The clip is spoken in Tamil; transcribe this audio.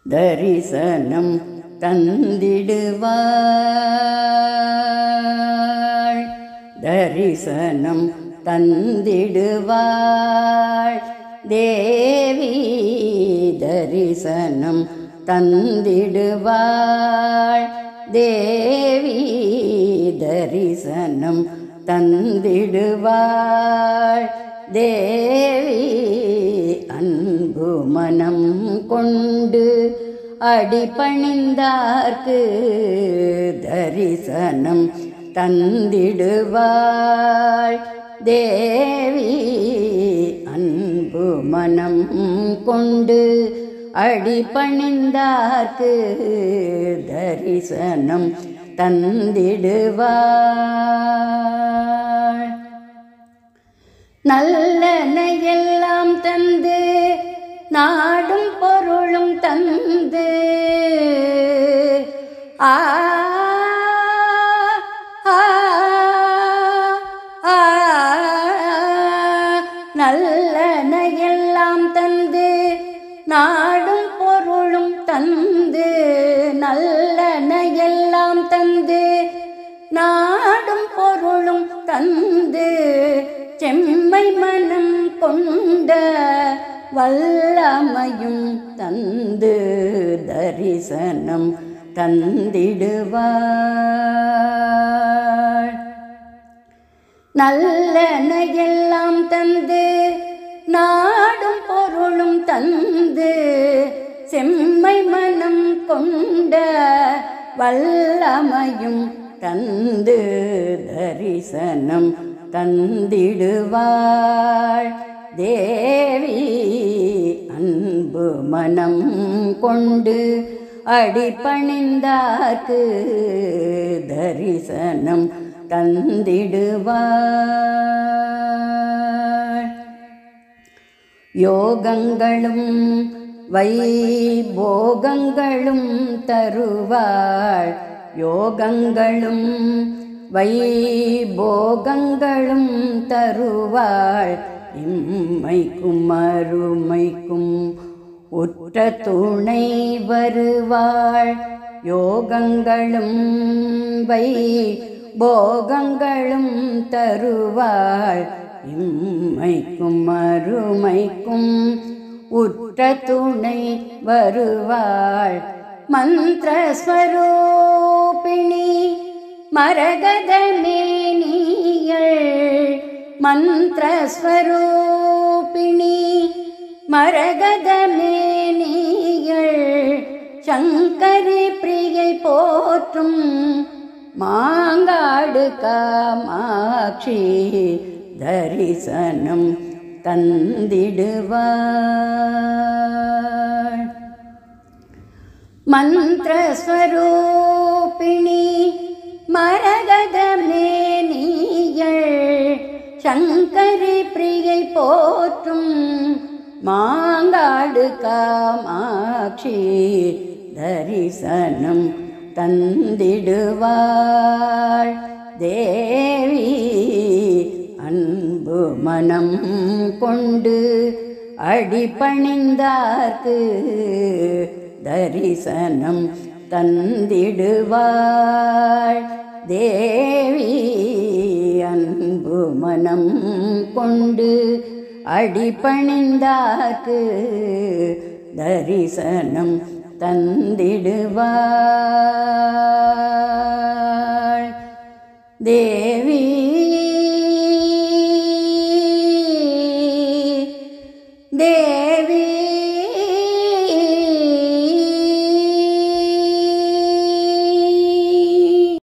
தரிசனம் தந்திடுவாள் தரிசனம் தந்திடுவாள் தேவி தரிசனம் தந்திடுவாள் தேவி தரிசனம் தந்திடுவாள் தேவி அன்பு மனம் கொண்டு அடிபணிந்தார்க்கு தரிசனம் தந்திடுவாள் தேவி அன்பு மனம் கொண்டு அடிபணிந்தார்க்கு தரிசனம் தந்திடுவாள் நல்லனையெல்லாம் தந்து நாடும் பொருளும் தந்து ஆ ஆ, ஆ, நல்லனையெல்லாம் தந்து நாடும் பொருளும் தந்து நல்லனையெல்லாம் தந்து நாடும் பொருளும் தந்து செம்மை மனம் கொண்ட வல்லமையும் தந்து தரிசனம் தந்திடுவாள் நல்லனையெல்லாம் தந்து நாடும் பொருளும் தந்து செம்மை மனம் கொண்ட வல்லமையும் தந்து தரிசனம் தந்திடுவாள் தேவி அன்பு மனம் கொண்டு அடிபணிந்தார்க்கு தரிசனம் தந்திடுவாள் யோகங்களும் வைபோகங்களும் தருவாள் யோகங்களும் வைபோகங்களும் தருவாள் இம்மைக்கும் அருமைக்கும் உற்ற துணை வருவாள் யோகங்களும் வை போகங்களும் தருவாள் இம்மைக்கும் அருமைக்கும் உற்ற துணை வருவாள் மந்திரஸ்வரூபிணி மரகத மேனியள் மந்திரஸ்வரூபிணி மரகத மேனியள் சங்கரி பிரியை போற்றும் மாங்காடு காமாட்சி தரிசனம் தந்திடுவாள் மந்திரஸ்வரூபிணி மரகத மேனியள் சங்கரி பிரியை போற்றும் மாங்காடு காமாட்சி தரிசனம் தந்திடுவாள் தேவி அன்பு மனம் கொண்டு அடிபணிந்தார்க்கு தரிசனம் தந்திடுவாள் தேவி அன்பு மனம் கொண்டு அடிபணிந்தார்க்கு தரிசனம் தந்திடுவாள்